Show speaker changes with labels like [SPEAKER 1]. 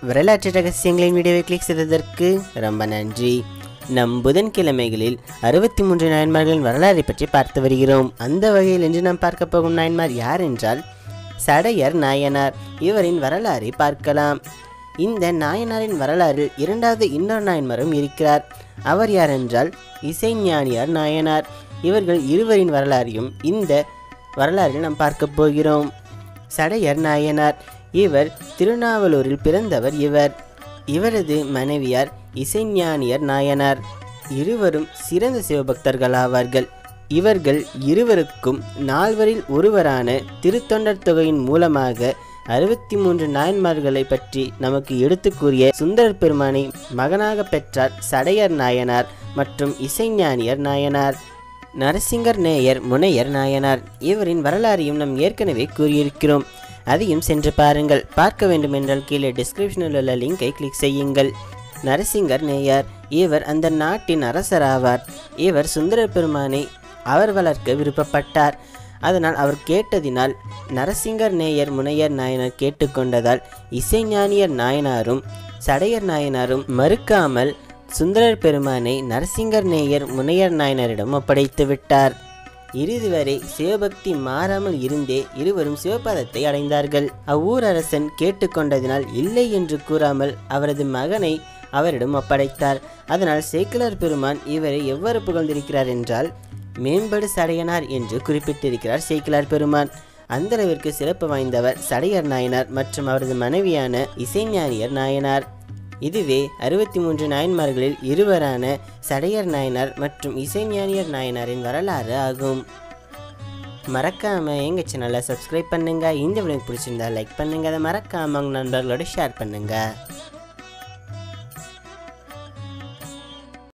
[SPEAKER 1] வரலாற்று ரகசியங்களின் வீடியோவை கிளிக் செய்ததற்கு ரொம்ப நன்றி நம் புதன்கிழமைகளில் அறுபத்தி மூன்று நாயன்மார்களின் வரலாறை பற்றி பார்த்து வருகிறோம் அந்த வகையில் இன்று நாம் பார்க்க போகும் நாயன்மார் யார் என்றால் சடையர் நாயனார் இவரின் வரலாறை பார்க்கலாம் இந்த நாயனாரின் வரலாறில் இரண்டாவது இன்னொரு நாயன்மாரும் இருக்கிறார் அவர் யார் என்றால் இசைஞானியார் நாயனார் இவர்கள் இருவரின் வரலாறையும் இந்த வரலாறில் நாம் பார்க்க போகிறோம் சடையர் நாயனார் இவர் திருநாவலூரில் பிறந்தவர் இவர் இவரது மனைவியார் இசைஞானியர் நாயனார் இருவரும் சிறந்த சிவபக்தர்களாவார்கள் இவர்கள் இருவருக்கும் நால்வரில் ஒருவரான திருத்தொண்டர் தொகையின் மூலமாக அறுபத்தி மூன்று நாயன்மார்களை பற்றி நமக்கு எடுத்து கூறிய சுந்தரர் பெருமானை மகனாக பெற்றார் சடையர் நாயனார் மற்றும் இசைஞானியர் நாயனார் நரசிங்கர் நேயர் முனையர் நாயனார் இவரின் வரலாறையும் நாம் ஏற்கனவே கூறியிருக்கிறோம் அதையும் சென்று பாருங்கள் பார்க்க வேண்டுமென்றால் கீழே டிஸ்கிரிப்ஷனில் உள்ள லிங்கை கிளிக் செய்யுங்கள் நரசிங்கர் நேயர் இவர் அந்த நாட்டின் அரசராவார் இவர் சுந்தர பெருமானை அவர் வளர்க்க விருப்பப்பட்டார் அதனால் அவர் கேட்டதினால் நரசிங்கர் நேயர் முனையர் நாயனார் கேட்டுக்கொண்டதால் இசைஞானியர் நாயனாரும் சடையர் நாயனாரும் மறுக்காமல் சுந்தரர் பெருமானை நரசிங்கர் நேயர் முனையர் நாயனரிடம் ஒப்படைத்து விட்டார் இறுதி வரை சிவபக்தி மாறாமல் இருந்தே இருவரும் சிவபதத்தை அடைந்தார்கள் அவ்வூர் அரசன் கேட்டுக்கொண்டதினால் இல்லை என்று கூறாமல் அவரது மகனை அவரிடம் ஒப்படைத்தார் அதனால் சேக்கிலார் பெருமான் இவரை எவ்வாறு புகழ்ந்திருக்கிறார் என்றால் மேம்படு சடையனார் என்று குறிப்பிட்டிருக்கிறார் சேக்கிலார் பெருமான் அந்த அளவிற்கு சிறப்பு வாய்ந்தவர் சடையர் நாயனார் மற்றும் அவரது மனைவியான இசைஞானியர் நாயனார் இதுவே அறுபத்தி மூன்று நாயன்மார்களில் இருவரான சடையர் நாயனார் மற்றும் இசைஞானியர் நாயனாரின் வரலாறு ஆகும் மறக்காம எங்க சேனலை சப்ஸ்கிரைப் பண்ணுங்க இந்த வீடியோ பிடிச்சிருந்தா லைக் பண்ணுங்க அதை மறக்காம உங்க நண்பர்களோட ஷேர் பண்ணுங்க